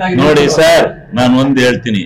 ನೋಡಿ ಸರ್ ನಾನು ಒಂದ್ ಹೇಳ್ತೀನಿ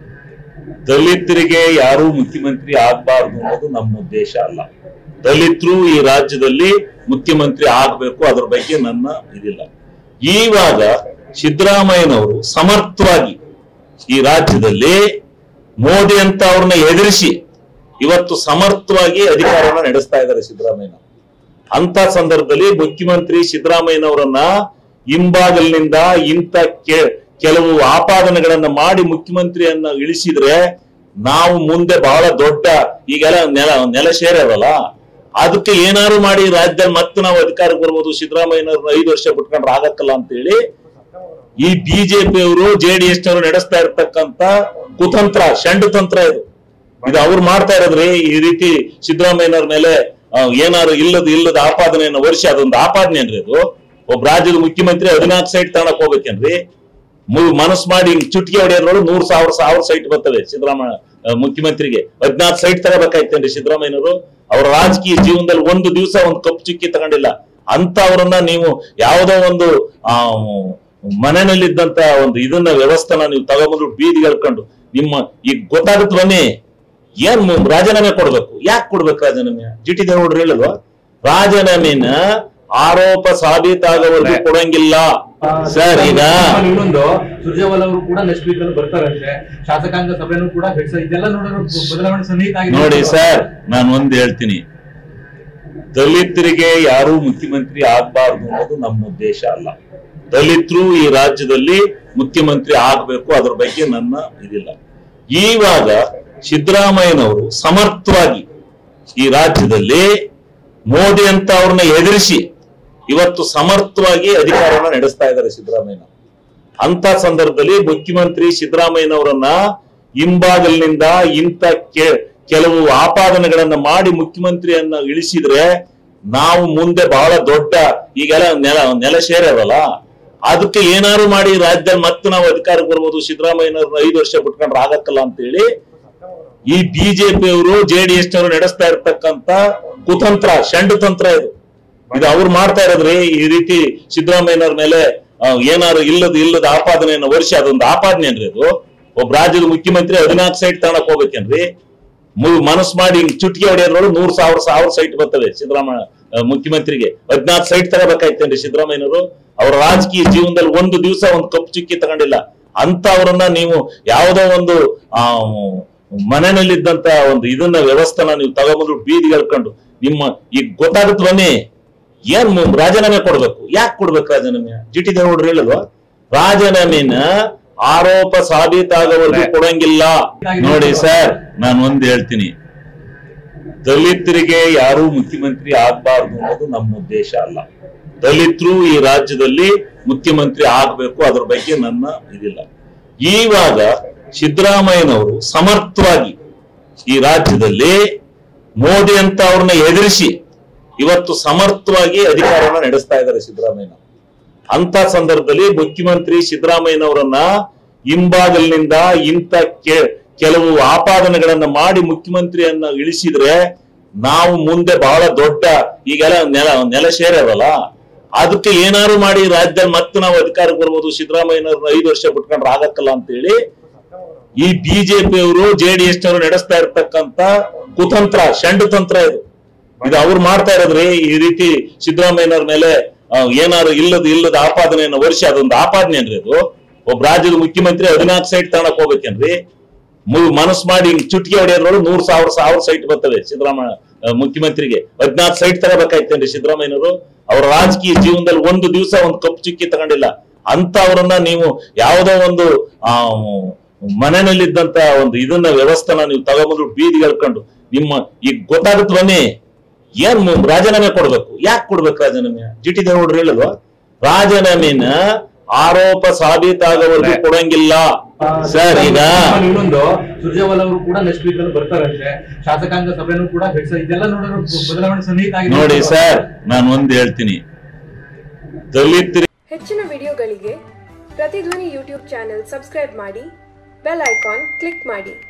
ದಲಿತರಿಗೆ ಯಾರು ಮುಖ್ಯಮಂತ್ರಿ ಆಗ್ಬಾರ್ದು ಅನ್ನೋದು ನಮ್ಮ ಉದ್ದೇಶ ಅಲ್ಲ ದಲಿತರು ಈ ರಾಜ್ಯದಲ್ಲಿ ಮುಖ್ಯಮಂತ್ರಿ ಆಗ್ಬೇಕು ಅದ್ರ ಬಗ್ಗೆ ನನ್ನ ಇದಿಲ್ಲ ಈವಾಗ ಸಿದ್ದರಾಮಯ್ಯನವರು ಸಮರ್ಥವಾಗಿ ಈ ರಾಜ್ಯದಲ್ಲಿ ಮೋದಿ ಅಂತ ಅವ್ರನ್ನ ಎದುರಿಸಿ ಇವತ್ತು ಸಮರ್ಥವಾಗಿ ಅಧಿಕಾರನ ನಡೆಸ್ತಾ ಇದ್ದಾರೆ ಸಿದ್ದರಾಮಯ್ಯ ಅಂತ ಸಂದರ್ಭದಲ್ಲಿ ಮುಖ್ಯಮಂತ್ರಿ ಸಿದ್ದರಾಮಯ್ಯನವರನ್ನ ಹಿಂಬಾಗಲಿನಿಂದ ಇಂಥ ಕೆ- ಕೆಲವು ಆಪಾದನೆಗಳನ್ನ ಮಾಡಿ ಮುಖ್ಯಮಂತ್ರಿಯನ್ನ ಇಳಿಸಿದ್ರೆ ನಾವು ಮುಂದೆ ಬಹಳ ದೊಡ್ಡ ಈಗೆಲ್ಲ ನೆಲ ನೆಲ ಸೇರವಲ್ಲ ಅದಕ್ಕೆ ಏನಾದ್ರು ಮಾಡಿ ರಾಜ್ಯದಲ್ಲಿ ಮತ್ತೆ ನಾವು ಅಧಿಕಾರಕ್ಕೆ ಬರ್ಬೋದು ಸಿದ್ದರಾಮಯ್ಯನವ್ರನ್ನ ಐದು ವರ್ಷ ಬಿಟ್ಕೊಂಡ್ರೆ ಆಗಕ್ಕಲ್ಲ ಅಂತ ಹೇಳಿ ಈ ಬಿಜೆಪಿಯವರು ಜೆಡಿಎಸ್ ನವರು ನಡೆಸ್ತಾ ಇರ್ತಕ್ಕಂತ ಕುತಂತ್ರ ಷಂಡ ತಂತ್ರ ಇದು ಇದು ಅವ್ರು ಮಾಡ್ತಾ ಇರೋದ್ರಿ ಈ ರೀತಿ ಸಿದ್ದರಾಮಯ್ಯನವ್ರ ಮೇಲೆ ಆ, ಏನಾದ್ರು ಇಲ್ಲದ ಇಲ್ಲದ ಆಪಾದನೆಯನ್ನು ವರ್ಷ ಅದೊಂದು ಆಪಾದನೆ ಏನ್ರಿ ಅದು ಒಬ್ಬ ರಾಜ್ಯದ ಮುಖ್ಯಮಂತ್ರಿ ಹದಿನಾಲ್ಕು ಸೈಟ್ ತಗೊಳಕ್ ಹೋಗ್ಬೇಕೇನ್ರಿ ಮು- ಮನಸ್ಸು ಮಾಡಿ ಹಿಂಗ್ ಚುಟ್ಕಿ ಹೊಡೆಯೋದ್ರೊಳಗೆ ನೂರ್ ಸಾವಿರ ಸಾವಿರ ಸೈಟ್ ಬರ್ತವೆ ಸಿದ್ದರಾಮಯ್ಯ ಆ, ಮುಖ್ಯಮಂತ್ರಿಗೆ ಹದಿನಾಲ್ಕು ಸೈಟ್ ತಗೋಬೇಕಾಯ್ತೇನ್ರಿ ಸಿದ್ದರಾಮಯ್ಯನವರು ಅವ್ರ ರಾಜಕೀಯ ಜೀವನದಲ್ಲಿ ಒಂದು ದಿವಸ ಒಂದು ಕಪ್ಪು ಚುಕ್ಕಿ ತಗೊಂಡಿಲ್ಲ ಅಂತ ಅವರನ್ನ ನೀವು ಯಾವುದೋ ಒಂದು ಆ ಮನೆಯಲ್ಲಿದ್ದಂತ ಒಂದು ಇದನ್ನ ವ್ಯವಸ್ಥೆನ ನೀವು ತಗೊಂಬಂದು ಬೀದಿಗೆ ಎಳ್ಕೊಂಡು ನಿಮ್ಮ ಈಗ ಗೊತ್ತಾಗುತ್ತೆ ಬನ್ನಿ ಏನ್ ಮು- ರಾಜೀನಾಮೆ ಕೊಡ್ಬೇಕು ಯಾಕೆ ಕೊಡ್ಬೇಕು ರಾಜೀನಾಮೆ ಜಿ ಟಿ ದೇವೇಗೌಡರು ಹೇಳಲ್ವಾ ರಾಜೀನಾಮೆನ ಆರೋಪ ಸಾಬೀತಾಗವರೆಗೂ ಕೊಡಂಗಿಲ್ಲ ಸರ್ ಈಗ ಇನ್ನೊಂದು ಸುರ್ಜೇವಾಲ ಅವರು ಕೂಡ ನೆಕ್ಸ್ಟ್ ವೀಕ್ ಅಲ್ಲಿ ಬರ್ತಾರಂತೆ ಶಾಸಕಾಂಗ ಸಭೆನೂ ಕೂಡ ಫಿಕ್ಸ್ ಇದೆಲ್ಲ ನೋಡಿದ್ರೆ ಬದಲಾವಣೆ ಸನ್ನಿಹಿತ ಆಗಿದೆ ನೋಡಿ ಸರ್ ನಾನು ಒಂದ್ ಹೇಳ್ತೀನಿ ದಲಿತರಿಗೆ ಯಾರು ಮುಖ್ಯಮಂತ್ರಿ ಆಗ್ಬಾರ್ದು ಅನ್ನೋದು ನಮ್ಮ ಉದ್ದೇಶ ಅಲ್ಲ ದಲಿತರು ಈ ರಾಜ್ಯದಲ್ಲಿ ಮುಖ್ಯಮಂತ್ರಿ ಆಗ್ಬೇಕು ಅದ್ರ ಬಗ್ಗೆ ನನ್ನ ಇದಿಲ್ಲ ಈವಾಗ ಸಿದ್ದರಾಮಯ್ಯನವರು ಸಮರ್ಥವಾಗಿ ಈ ರಾಜ್ಯದಲ್ಲಿ ಮೋದಿ ಅಂತ ಅವ್ರನ್ನ ಎದುರಿಸಿ ಇವತ್ತು ಸಮರ್ಥವಾಗಿ ಅಧಿಕಾರನ ನಡೆಸ್ತಾ ಇದ್ದಾರೆ ಸಿದ್ದರಾಮಯ್ಯ ಅಂತ ಸಂದರ್ಭದಲ್ಲಿ ಮುಖ್ಯಮಂತ್ರಿ ಸಿದ್ದರಾಮಯ್ಯನವರನ್ನ ಹಿಂಬಾಗಲಿನಿಂದ ಇಂಥ ಕೆ- ಕೆಲವು ಆಪಾದನೆಗಳನ್ನ ಮಾಡಿ ಮುಖ್ಯಮಂತ್ರಿಯನ್ನ ಇಳಿಸಿದ್ರೆ ನಾವು ಮುಂದೆ ಬಹಳ ದೊಡ್ಡ ಈಗೆಲ್ಲ ನೆಲ ನೆಲ ಸೇರವಲ್ಲ ಅದಕ್ಕೆ ಏನಾದ್ರು ಮಾಡಿ ರಾಜ್ಯದಲ್ಲಿ ಮತ್ತೆ ನಾವು ಅಧಿಕಾರಕ್ಕೆ ಬರ್ಬೋದು ಸಿದ್ದರಾಮಯ್ಯನವ್ರನ್ನ ಐದು ವರ್ಷ ಬಿಟ್ಕೊಂಡ್ರೆ ಆಗಕ್ಕಲ್ಲ ಅಂತ ಹೇಳಿ ಈ ಬಿಜೆಪಿಯವರು ಜೆಡಿಎಸ್ ನವರು ನಡೆಸ್ತಾ ಇರ್ತಕ್ಕಂತ ಕುತಂತ್ರ ಷಂಡ ತಂತ್ರ ಇದು ಇದು ಅವ್ರು ಮಾಡ್ತಾ ಇರೋದ್ರಿ ಈ ರೀತಿ ಸಿದ್ದರಾಮಯ್ಯನವ್ರ ಮೇಲೆ ಆ, ಏನಾದ್ರು ಇಲ್ಲದ ಇಲ್ಲದ ಆಪಾದನೆಯನ್ನು ವರ್ಷ ಅದೊಂದು ಆಪಾದನೆ ಏನ್ರಿ ಅದು ಒಬ್ಬ ರಾಜ್ಯದ ಮುಖ್ಯಮಂತ್ರಿ ಹದಿನಾಲ್ಕು ಸೈಟ್ ತಗೊಳಕ್ ಹೋಗ್ಬೇಕೇನ್ರಿ ಮು- ಮನಸ್ಸು ಮಾಡಿ ಹಿಂಗ್ ಚುಟ್ಕಿ ಹೊಡೆಯೋದ್ರೊಳಗೆ ನೂರ್ ಸಾವಿರ ಸಾವಿರ ಸೈಟ್ ಬರ್ತವೆ ಸಿದ್ದರಾಮಯ್ಯ ಆ, ಮುಖ್ಯಮಂತ್ರಿಗೆ ಹದಿನಾಲ್ಕು ಸೈಟ್ ತಗೋಬೇಕಾಯ್ತೇನ್ರಿ ಸಿದ್ದರಾಮಯ್ಯನವರು ಅವ್ರ ರಾಜಕೀಯ ಜೀವನದಲ್ಲಿ ಒಂದು ದಿವಸ ಒಂದು ಕಪ್ಪು ಚುಕ್ಕಿ ತಗೊಂಡಿಲ್ಲ ಅಂತ ಅವರನ್ನ ನೀವು ಯಾವುದೋ ಒಂದು ಆ ಮನೆಯಲ್ಲಿದ್ದಂತ ಒಂದು ಇದನ್ನ ವ್ಯವಸ್ಥೆನ ನೀವು ತಗೊಂಬಂದು ಬೀದಿಗೆ ಎಳ್ಕೊಂಡು ನಿಮ್ಮ ಈಗ ಗೊತ್ತಾಗುತ್ತೆ ಬನ್ನಿ ಏನ್ ಮು- ರಾಜೀನಾಮೆ ಕೊಡ್ಬೇಕು ಯಾಕೆ ಕೊಡ್ಬೇಕು ರಾಜೀನಾಮೆ ಜಿ ಟಿ ದೇವೇಗೌಡರು ಹೇಳಲ್ವಾ ರಾಜೀನಾಮೆನ ಆರೋಪ ಸಾಬೀತಾಗವರೆಗೂ ಕೊಡಂಗಿಲ್ಲ ನೋಡಿ ಸರ್ ನಾನು ಒಂದ್ ಹೇಳ್ತೀನಿ ದಲಿತರಿಗೆ ಯಾರು ಮುಖ್ಯಮಂತ್ರಿ ಆಗ್ಬಾರ್ದು ಅನ್ನೋದು ನಮ್ಮ ಉದ್ದೇಶ ಅಲ್ಲ ದಲಿತರು ಈ ರಾಜ್ಯದಲ್ಲಿ ಮುಖ್ಯಮಂತ್ರಿ ಆಗ್ಬೇಕು ಅದ್ರ ಬಗ್ಗೆ ನನ್ನ ಇದಿಲ್ಲ ಈವಾಗ ಸಿದ್ದರಾಮಯ್ಯನವರು ಸಮರ್ಥವಾಗಿ ಈ ರಾಜ್ಯದಲ್ಲಿ ಮೋದಿ ಅಂತ ಅವ್ರನ್ನ ಎದುರಿಸಿ ಇವತ್ತು ಸಮರ್ಥವಾಗಿ ಅಧಿಕಾರನ ನಡೆಸ್ತಾ ಇದ್ದಾರೆ ಸಿದ್ದರಾಮಯ್ಯ ಅಂತ ಸಂದರ್ಭದಲ್ಲಿ ಮುಖ್ಯಮಂತ್ರಿ ಸಿದ್ದರಾಮಯ್ಯನವರನ್ನ ಹಿಂಬಾಗಲಿನಿಂದ ಇಂಥ ಕೆ- ಕೆಲವು ಆಪಾದನೆಗಳನ್ನ ಮಾಡಿ ಮುಖ್ಯಮಂತ್ರಿಯನ್ನ ಇಳಿಸಿದ್ರೆ ನಾವು ಮುಂದೆ ಬಹಳ ದೊಡ್ಡ ಈಗೆಲ್ಲ ನೆಲ ನೆಲ ಸೇರವಲ್ಲ ಅದಕ್ಕೆ ಏನಾದ್ರು ಮಾಡಿ ರಾಜ್ಯದಲ್ಲಿ ಮತ್ತೆ ನಾವು ಅಧಿಕಾರಕ್ಕೆ ಬರ್ಬೋದು ಸಿದ್ದರಾಮಯ್ಯನವ್ರನ್ನ ಐದು ವರ್ಷ ಬಿಟ್ಕೊಂಡ್ರೆ ಆಗಕ್ಕಲ್ಲ ಅಂತ ಹೇಳಿ ಈ ಬಿಜೆಪಿಯವರು ಜೆಡಿಎಸ್ ನವರು ನಡೆಸ್ತಾ ಇರ್ತಕ್ಕಂತ ಕುತಂತ್ರ ಷಂಡ ತಂತ್ರ ಇದು ಇದು ಅವ್ರು ಮಾಡ್ತಾ ಇರೋದ್ರಿ ಈ ರೀತಿ ಸಿದ್ದರಾಮಯ್ಯನವ್ರ ಮೇಲೆ ಆ, ಏನಾದ್ರು ಇಲ್ಲದ ಇಲ್ಲದ ಆಪಾದನೆಯನ್ನು ವರ್ಷ ಅದೊಂದು ಆಪಾದನೆ ಏನ್ರಿ ಅದು ಒಬ್ಬ ರಾಜ್ಯದ ಮುಖ್ಯಮಂತ್ರಿ ಹದಿನಾಲ್ಕು ಸೈಟ್ ತಗೊಳಕ್ ಹೋಗ್ಬೇಕೇನ್ರಿ ಮು- ಮನಸ್ಸು ಮಾಡಿ ಹಿಂಗ್ ಚುಟ್ಕಿ ಹೊಡೆಯೋದ್ರೊಳಗೆ ನೂರ್ ಸಾವಿರ ಸಾವಿರ ಸೈಟ್ ಬರ್ತವೆ ಸಿದ್ದರಾಮಯ್ಯ ಆ, ಮುಖ್ಯಮಂತ್ರಿಗೆ ಹದಿನಾಲ್ಕು ಸೈಟ್ ತಗೋಬೇಕಾಯ್ತೇನ್ರಿ ಸಿದ್ದರಾಮಯ್ಯನವರು ಅವ್ರ ರಾಜಕೀಯ ಜೀವನದಲ್ಲಿ ಒಂದು ದಿವಸ ಒಂದು ಕಪ್ಪು ಚುಕ್ಕಿ ತಗೊಂಡಿಲ್ಲ ಅಂತ ಅವರನ್ನ ನೀವು ಯಾವುದೋ ಒಂದು ಆ ಮನೆಯಲ್ಲಿದ್ದಂತ ಒಂದು ಇದನ್ನ ವ್ಯವಸ್ಥೆನ ನೀವು ತಗೊಂಬಂದು ಬೀದಿಗೆ ಎಳ್ಕೊಂಡು ನಿಮ್ಮ ಈಗ ಗೊತ್ತಾಗುತ್ತೆ ಬನ್ನಿ ಏನ್ ಮು- ರಾಜೀನಾಮೆ ಕೊಡ್ಬೇಕು ಯಾಕೆ ಕೊಡ್ಬೇಕು ರಾಜೀನಾಮೆ ಜಿ ಟಿ ದೇವೇಗೌಡರು ಹೇಳಲ್ವಾ ರಾಜೀನಾಮೆನ ಆರೋಪ ಸಾಬೀತಾಗವರೆಗೂ ಕೊಡಂಗಿಲ್ಲ ಸರ್ ಈಗ ಇನ್ನೊಂದು ಸುರ್ಜೇವಾಲ ಅವರು ಕೂಡ ನೆಕ್ಸ್ಟ್ ವೀಕ್ ಅಲ್ಲಿ ಬರ್ತಾರಂತೆ ಶಾಸಕಾಂಗ ಸಭೆನೂ ಕೂಡ ಫಿಕ್ಸ್ ಇದೆಲ್ಲ ನೋಡಿದ್ರೆ ಬದಲಾವಣೆ ಸನ್ನಿಹಿತ ಆಗಿದೆ ನೋಡಿ ಸರ್ ನಾನು ಒಂದ್ ಹೇಳ್ತೀನಿ ದಲಿತರಿಗೆ ಹೆಚ್ಚಿನ ವಿಡಿಯೋಗಳಿಗೆ ಪ್ರತಿಧ್ವನಿ ಯೂಟ್ಯೂಬ್ ಚಾನೆಲ್ ಸಬ್ಸ್ಕ್ರೈಬ್ ಮಾಡಿ ಬೆಲ್ ಐಕಾನ್ ಕ್ಲಿಕ್ ಮಾಡಿ